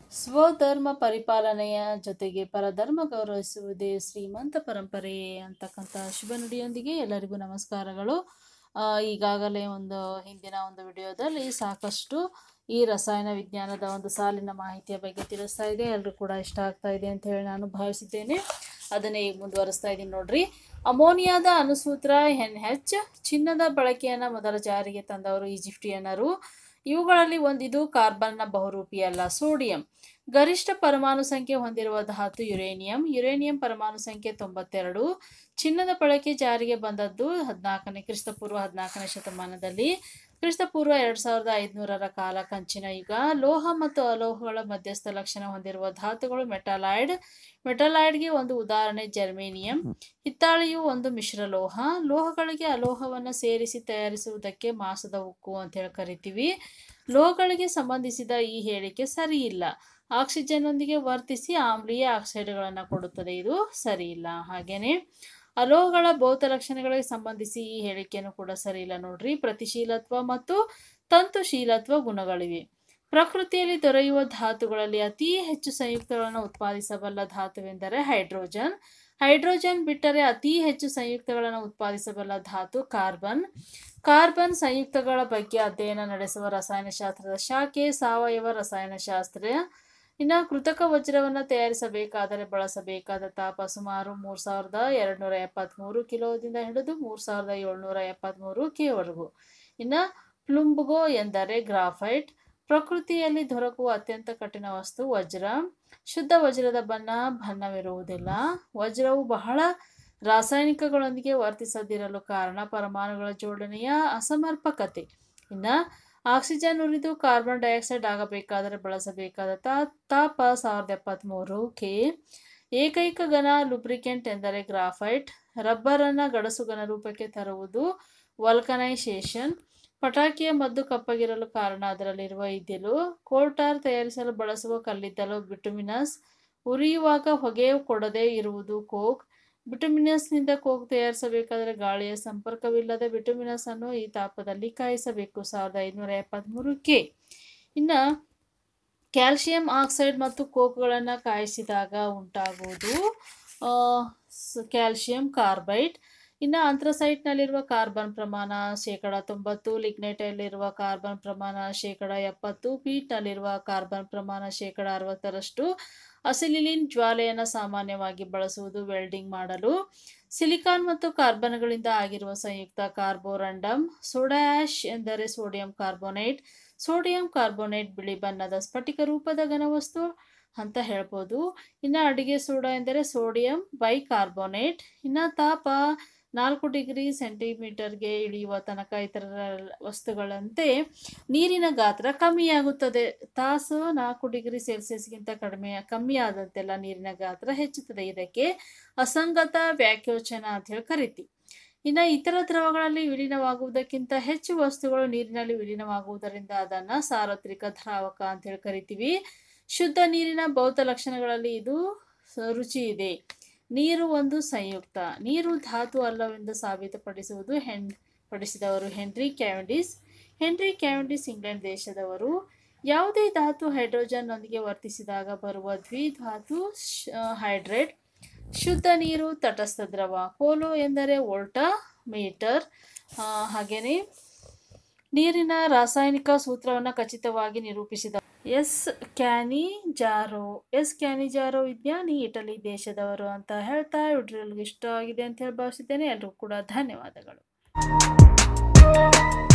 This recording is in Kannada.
ಸ್ವಧರ್ಮ ಪರಿಪಾಲನೆಯ ಜೊತೆಗೆ ಪರಧರ್ಮ ಗೌರವಿಸುವುದೇ ಶ್ರೀಮಂತ ಪರಂಪರೆ ಅಂತಕ್ಕಂಥ ಶುಭ ನುಡಿಯೊಂದಿಗೆ ಎಲ್ಲರಿಗೂ ನಮಸ್ಕಾರಗಳು ಆ, ಈಗಾಗಲೇ ಒಂದು ಹಿಂದಿನ ಒಂದು ವಿಡಿಯೋದಲ್ಲಿ ಸಾಕಷ್ಟು ಈ ರಸಾಯನ ವಿಜ್ಞಾನದ ಒಂದು ಸಾಲಿನ ಮಾಹಿತಿಯ ಬಗ್ಗೆ ತಿಳಿಸ್ತಾ ಇದೆ ಎಲ್ಲರೂ ಕೂಡ ಇಷ್ಟ ಆಗ್ತಾ ಇದೆ ಅಂತ ಹೇಳಿ ನಾನು ಭಾವಿಸಿದ್ದೇನೆ ಅದನ್ನೇ ಈಗ ಮುಂದುವರಿಸ್ತಾ ಇದ್ದೀನಿ ನೋಡ್ರಿ ಅಮೋನಿಯಾದ ಅನುಸೂತ್ರ ಎನ್ ಹೆಚ್ ಚಿನ್ನದ ಬಳಕೆಯನ್ನು ಮೊದಲ ಜಾರಿಗೆ ತಂದವರು ಈಜಿಪ್ಟಿಯನ್ನರು ಇವುಗಳಲ್ಲಿ ಒಂದಿದು ಕಾರ್ಬನ್ನ ಬಹುರೂಪಿ ಅಲ್ಲ ಸೋಡಿಯಂ ಗರಿಷ್ಠ ಪರಮಾಣು ಸಂಖ್ಯೆ ಹೊಂದಿರುವ ಧಾತು ಯುರೇನಿಯಂ ಯುರೇನಿಯಂ ಪರಮಾಣು ಸಂಖ್ಯೆ ತೊಂಬತ್ತೆರಡು ಚಿನ್ನದ ಬಳಕೆ ಜಾರಿಗೆ ಬಂದದ್ದು ಹದಿನಾಲ್ಕನೇ ಕ್ರಿಸ್ತಪೂರ್ವ ಹದಿನಾಲ್ಕನೇ ಶತಮಾನದಲ್ಲಿ ಕ್ರಿಸ್ತಪೂರ್ವ ಎರಡು ಸಾವಿರದ ಐದುನೂರರ ಕಾಲ ಕಂಚಿನ ಯುಗ ಲೋಹ ಮತ್ತು ಅಲೋಹಗಳ ಮಧ್ಯಸ್ಥ ಲಕ್ಷಣ ಹೊಂದಿರುವ ಧಾತುಗಳು ಮೆಟಾಲಾಯ್ಡ್ ಮೆಟಾಲಾಯ್ಡ್ಗೆ ಒಂದು ಉದಾಹರಣೆ ಜರ್ಮೇನಿಯಂ ಹಿತ್ತಾಳೆಯು ಒಂದು ಮಿಶ್ರಲೋಹ ಲೋಹಗಳಿಗೆ ಅಲೋಹವನ್ನು ಸೇರಿಸಿ ತಯಾರಿಸುವುದಕ್ಕೆ ಮಾಸದ ಉಕ್ಕು ಅಂತ ಹೇಳಿ ಕರಿತೀವಿ ಲೋಹಗಳಿಗೆ ಸಂಬಂಧಿಸಿದ ಈ ಹೇಳಿಕೆ ಸರಿಯಿಲ್ಲ ಆಕ್ಸಿಜನ್ನೊಂದಿಗೆ ವರ್ತಿಸಿ ಆಮ್ಲೀಯ ಆಕ್ಸೈಡ್ಗಳನ್ನು ಕೊಡುತ್ತದೆ ಇದು ಸರಿಯಿಲ್ಲ ಹಾಗೆಯೇ ಅಲೋಹಗಳ ಭೌತ ಲಕ್ಷಣಗಳಿಗೆ ಸಂಬಂಧಿಸಿ ಈ ಹೇಳಿಕೆಯನ್ನು ಕೂಡ ಸರಿಯಿಲ್ಲ ನೋಡ್ರಿ ಪ್ರತಿಶೀಲತ್ವ ಮತ್ತು ತಂತುಶೀಲತ್ವ ಗುಣಗಳಿವೆ ಪ್ರಕೃತಿಯಲ್ಲಿ ದೊರೆಯುವ ಧಾತುಗಳಲ್ಲಿ ಅತಿ ಹೆಚ್ಚು ಸಂಯುಕ್ತಗಳನ್ನು ಉತ್ಪಾದಿಸಬಲ್ಲ ಧಾತುವೆಂದರೆ ಹೈಡ್ರೋಜನ್ ಹೈಡ್ರೋಜನ್ ಬಿಟ್ಟರೆ ಅತಿ ಹೆಚ್ಚು ಸಂಯುಕ್ತಗಳನ್ನು ಉತ್ಪಾದಿಸಬಲ್ಲ ಧಾತು ಕಾರ್ಬನ್ ಕಾರ್ಬನ್ ಸಂಯುಕ್ತಗಳ ಬಗ್ಗೆ ಅಧ್ಯಯನ ನಡೆಸುವ ರಸಾಯನಶಾಸ್ತ್ರದ ಶಾಖೆ ಸಾವಯವ ರಸಾಯನಶಾಸ್ತ್ರ ಇನ್ನು ಕೃತಕ ವಜ್ರವನ್ನು ತಯಾರಿಸಬೇಕಾದರೆ ಬಳಸಬೇಕಾದ ತಾಪ ಸುಮಾರು ಮೂರು ಸಾವಿರದ ಎರಡುನೂರ ಎಪ್ಪತ್ತ್ಮೂರು ಕಿಲೋದಿಂದ ಹಿಡಿದು ಮೂರು ಸಾವಿರದ ಏಳ್ನೂರ ಎಪ್ಪತ್ತ್ಮೂರು ಕೆವರೆಗೂ ಇನ್ನು ಪ್ಲುಂಬ್ಗೋ ಎಂದರೆ ಗ್ರಾಫೈಟ್ ಪ್ರಕೃತಿಯಲ್ಲಿ ದೊರಕುವ ಅತ್ಯಂತ ಕಠಿಣ ವಸ್ತು ವಜ್ರ ಶುದ್ಧ ವಜ್ರದ ಬಣ್ಣ ಬಣ್ಣವಿರುವುದಿಲ್ಲ ವಜ್ರವು ಬಹಳ ರಾಸಾಯನಿಕಗಳೊಂದಿಗೆ ವರ್ತಿಸದಿರಲು ಕಾರಣ ಪರಮಾಣುಗಳ ಜೋಡಣೆಯ ಅಸಮರ್ಪಕತೆ ಇನ್ನು ಆಕ್ಸಿಜನ್ ಉರಿದು ಕಾರ್ಬನ್ ಡೈಆಕ್ಸೈಡ್ ಆಗಬೇಕಾದರೆ ಬಳಸಬೇಕಾದ ತಾ ತಾಪ ಸಾವಿರದ ಎಪ್ಪತ್ತ್ಮೂರು ಕೆ ಏಕೈಕ ಘನ ಲುಬ್ರಿಕೆಂಟ್ ಎಂದರೆ ಗ್ರಾಫೈಟ್ ರಬ್ಬರನ್ನು ಗಡಸು ಘನ ರೂಪಕ್ಕೆ ತರುವುದು ವಲ್ಕನೈಸೇಷನ್ ಪಟಾಕಿಯ ಮದ್ದು ಕಪ್ಪಗಿರಲು ಕಾರಣ ಅದರಲ್ಲಿರುವ ಇದ್ದಿಲು ಕೋಲ್ಟಾರ್ ತಯಾರಿಸಲು ಬಳಸುವ ಕಲ್ಲಿದ್ದಲು ಬಿಟುಮಿನಸ್ ಉರಿಯುವಾಗ ಹೊಗೆ ಕೊಡದೇ ಇರುವುದು ಕೋಕ್ ಬಿಟುಮಿನಸ್ನಿಂದ ಕೋಕ್ ತಯಾರಿಸಬೇಕಾದರೆ ಗಾಳಿಯ ಸಂಪರ್ಕವಿಲ್ಲದೆ ಬಿಟುಮಿನಸ್ ಅನ್ನು ಈ ತಾಪದಲ್ಲಿ ಕಾಯಿಸಬೇಕು ಸಾವಿರದ ಐದುನೂರ ಎಪ್ಪತ್ತ್ಮೂರು ಕೆ ಇನ್ನು ಕ್ಯಾಲ್ಶಿಯಂ ಆಕ್ಸೈಡ್ ಮತ್ತು ಕೋಕ್ಗಳನ್ನು ಕಾಯಿಸಿದಾಗ ಉಂಟಾಗುವುದು ಕ್ಯಾಲ್ಶಿಯಂ ಕಾರ್ಬೈಡ್ ಇನ್ನು ಅಂಥ್ರಸೈಟ್ನಲ್ಲಿರುವ ಕಾರ್ಬನ್ ಪ್ರಮಾಣ ಶೇಕಡ ತೊಂಬತ್ತು ಲಿಗ್ನೈಟಲ್ಲಿರುವ ಕಾರ್ಬನ್ ಪ್ರಮಾಣ ಶೇಕಡ ಎಪ್ಪತ್ತು ಪೀಟ್ನಲ್ಲಿರುವ ಕಾರ್ಬನ್ ಪ್ರಮಾಣ ಶೇಕಡ ಅರವತ್ತರಷ್ಟು ಅಸಿಲಿಲಿನ್ ಜ್ವಾಲೆಯನ್ನು ಸಾಮಾನ್ಯವಾಗಿ ಬಳಸುವುದು ವೆಲ್ಡಿಂಗ್ ಮಾಡಲು ಸಿಲಿಕಾನ್ ಮತ್ತು ಕಾರ್ಬನ್ಗಳಿಂದ ಆಗಿರುವ ಸಂಯುಕ್ತ ಕಾರ್ಬೋರಂಡಮ್ ಸೋಡಾ ಆ್ಯಶ್ ಎಂದರೆ ಸೋಡಿಯಂ ಕಾರ್ಬೋನೇಟ್ ಸೋಡಿಯಂ ಕಾರ್ಬೋನೇಟ್ ಬಿಳಿ ಬಣ್ಣದ ಸ್ಫಟಿಕ ರೂಪದ ಘನವಸ್ತು ಅಂತ ಹೇಳ್ಬೋದು ಇನ್ನು ಅಡಿಗೆ ಸೋಡಾ ಎಂದರೆ ಸೋಡಿಯಂ ಬೈಕಾರ್ಬೋನೇಟ್ ಇನ್ನು ತಾಪ ನಾಲ್ಕು ಡಿಗ್ರಿ ಸೆಂಟಿಮೀಟರ್ಗೆ ಇಳಿಯುವ ತನಕ ಇತರ ವಸ್ತುಗಳಂತೆ ನೀರಿನ ಗಾತ್ರ ಕಮ್ಮಿಯಾಗುತ್ತದೆ ತಾಸು ನಾಲ್ಕು ಡಿಗ್ರಿ ಸೆಲ್ಸಿಯಸ್ಗಿಂತ ಕಡಿಮೆ ಕಮ್ಮಿ ಆದಂತೆಲ್ಲ ನೀರಿನ ಗಾತ್ರ ಹೆಚ್ಚುತ್ತದೆ ಇದಕ್ಕೆ ಅಸಂಗತ ವ್ಯಾಖ್ಯೋಚನ ಅಂತ ಹೇಳಿ ಕರಿತೀವಿ ಇನ್ನು ಇತರ ದ್ರವಗಳಲ್ಲಿ ವಿಲೀನವಾಗುವುದಕ್ಕಿಂತ ಹೆಚ್ಚು ವಸ್ತುಗಳು ನೀರಿನಲ್ಲಿ ವಿಲೀನವಾಗುವುದರಿಂದ ಅದನ್ನು ಸಾರ್ವತ್ರಿಕ ದ್ರಾವಕ ಅಂತ ಹೇಳಿ ಕರಿತೀವಿ ಶುದ್ಧ ನೀರಿನ ಭೌತ ಲಕ್ಷಣಗಳಲ್ಲಿ ಇದು ರುಚಿ ಇದೆ ನೀರು ಒಂದು ಸಂಯುಕ್ತ ನೀರು ಧಾತು ಅಲ್ಲವೆಂದು ಸಾಬೀತುಪಡಿಸುವುದು ಹೆನ್ ಪಡಿಸಿದವರು Henry Cavendish Henry Cavendish England ದೇಶದವರು ಯಾವುದೇ ಧಾತು ಹೈಡ್ರೋಜನ್ನೊಂದಿಗೆ ವರ್ತಿಸಿದಾಗ ಬರುವ ದ್ವಿಧಾತು ಹೈಡ್ರೇಟ್ ಶುದ್ಧ ನೀರು ತಟಸ್ಥ ದ್ರವ ಕೋಲು ಎಂದರೆ ವೋಲ್ಟಾ ಮೀಟರ್ ಹಾಗೆಯೇ ನೀರಿನ ರಾಸಾಯನಿಕ ಸೂತ್ರವನ್ನು ಖಚಿತವಾಗಿ ನಿರೂಪಿಸಿದ ಎಸ್ ಕ್ಯಾನಿ ಜಾರೋ ಎಸ್ ಕ್ಯಾನಿ ಜಾರೋ ವಿಜ್ಞಾನಿ ಇಟಲಿ ದೇಶದವರು ಅಂತ ಹೇಳ್ತಾ ವಿಡಿಯೋಲ್ಗೆ ಇಷ್ಟ ಆಗಿದೆ ಅಂತ ಹೇಳಿ ಭಾವಿಸಿದ್ದೇನೆ ಎಲ್ಲರೂ ಕೂಡ ಧನ್ಯವಾದಗಳು